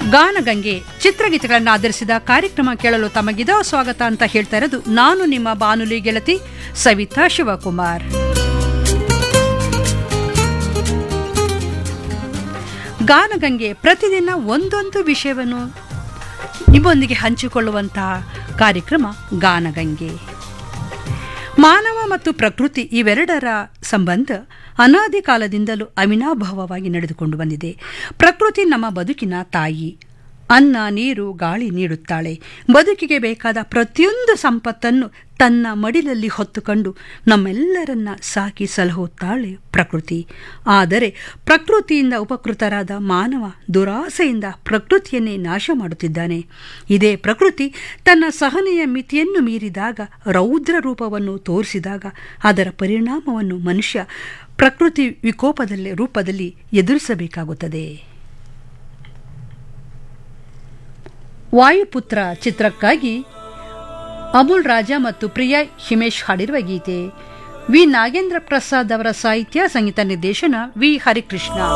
ಗಾನಗಂಗೆ ಚಿತ್ರಗೀತೆಗಳನ್ನು ಆಧರಿಸಿದ ಕಾರ್ಯಕ್ರಮ ಕೇಳಲು ತಮಗಿದ ಸ್ವಾಗತ ಅಂತ ಹೇಳ್ತಾ ಇರೋದು ನಾನು ನಿಮ್ಮ ಬಾನುಲಿ ಗೆಳತಿ ಸವಿತಾ ಶಿವಕುಮಾರ್ ಗಾನಗಂಗೆ ಪ್ರತಿದಿನ ಒಂದೊಂದು ವಿಷಯವನ್ನು ನಿಮ್ಮೊಂದಿಗೆ ಹಂಚಿಕೊಳ್ಳುವಂತಹ ಕಾರ್ಯಕ್ರಮ ಗಾನಗಂಗೆ ಮಾನವ ಮತ್ತು ಪ್ರಕೃತಿ ಇವೆರಡರ ಸಂಬಂಧ ಅನಾದಿ ಕಾಲದಿಂದಲೂ ಅವಿನಾಭಾವವಾಗಿ ನಡೆದುಕೊಂಡು ಬಂದಿದೆ ಪ್ರಕೃತಿ ನಮ್ಮ ಬದುಕಿನ ತಾಯಿ ಅನ್ನ ನೀರು ಗಾಳಿ ನೀಡುತ್ತಾಳೆ ಬದುಕಿಗೆ ಬೇಕಾದ ಪ್ರತಿಯೊಂದು ಸಂಪತ್ತನ್ನು ತನ್ನ ಮಡಿಲಲ್ಲಿ ಹೊತ್ತುಕೊಂಡು ನಮ್ಮೆಲ್ಲರನ್ನ ಸಾಕಿ ಸಲಹುತ್ತಾಳೆ ಪ್ರಕೃತಿ ಆದರೆ ಪ್ರಕೃತಿಯಿಂದ ಉಪಕೃತರಾದ ಮಾನವ ದುರಾಸೆಯಿಂದ ಪ್ರಕೃತಿಯನ್ನೇ ನಾಶ ಮಾಡುತ್ತಿದ್ದಾನೆ ಇದೇ ಪ್ರಕೃತಿ ತನ್ನ ಸಹನೆಯ ಮಿತಿಯನ್ನು ಮೀರಿದಾಗ ರೌದ್ರ ರೂಪವನ್ನು ತೋರಿಸಿದಾಗ ಅದರ ಪರಿಣಾಮವನ್ನು ಮನುಷ್ಯ ಪ್ರಕೃತಿ ವಿಕೋಪದಲ್ಲಿ ರೂಪದಲ್ಲಿ ಎದುರಿಸಬೇಕಾಗುತ್ತದೆ ವಾಯುಪುತ್ರ ಚಿತ್ರಕ್ಕಾಗಿ ಅಮುಲ್ ರಾಜ ಮತ್ತು ಪ್ರಿಯಾ ಹಿಮೇಶ್ ಹಾಡಿರುವ ಗೀತೆ ವಿ ನಾಗೇಂದ್ರ ಪ್ರಸಾದ್ ಅವರ ಸಾಹಿತ್ಯ ಸಂಗೀತ ನಿರ್ದೇಶನ ವಿ ಹರಿಕೃಷ್ಣ